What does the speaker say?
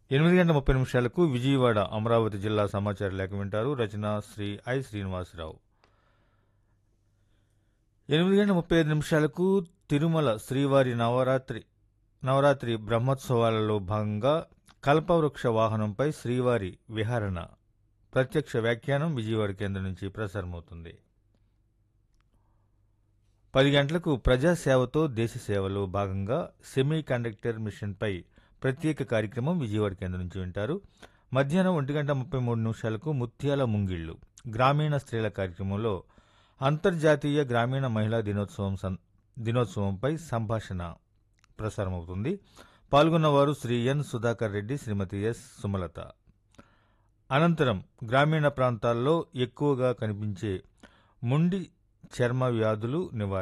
ఎనిమిది గంటల ముప్పై నిమిషాలకు విజయవాడ అమరావతి జిల్లా సమాచార లేఖ వింటారు రచన శ్రీ ఐ శ్రీనివాసరావు ఎనిమిది గంటల ముప్పై ఐదు నిమిషాలకు తిరుమల శ్రీవారి నవరాత్రి నవరాత్రి బ్రహ్మోత్సవాలలో భాగంగా కల్పవృక్ష వాహనంపై శ్రీవారి విహరణ ప్రత్యక్ష వ్యాఖ్యానం విజయవాడ కేంద్రం నుంచి ప్రసారమవుతుంది పది గంటలకు ప్రజాసేవతో దేశ సేవలో భాగంగా సెమీ కండక్టర్ మిషన్పై ప్రత్యేక కార్యక్రమం విజయవాడ కేంద్రం నుంచి వింటారు మధ్యాహ్నం ఒంటి గంట ముప్పై మూడు నిమిషాలకు ముత్యాల ముంగిళ్ళు గ్రామీణ స్త్రీల కార్యక్రమంలో అంతర్జాతీయ గ్రామీణ మహిళా దినోత్సవం సం- దినోత్సవంపై సంభాషణ ప్రసారమవుతుంది పాల్గొన్నవారు శ్రీ ఎన్ సుధాకర్ రెడ్డి శ్రీమతి ఎస్ సుమలత అనంతరం గ్రామీణ ప్రాంతాల్లో ఎక్కువగా కనిపించే ముండి చర్మ వ్యాధులు నివారణ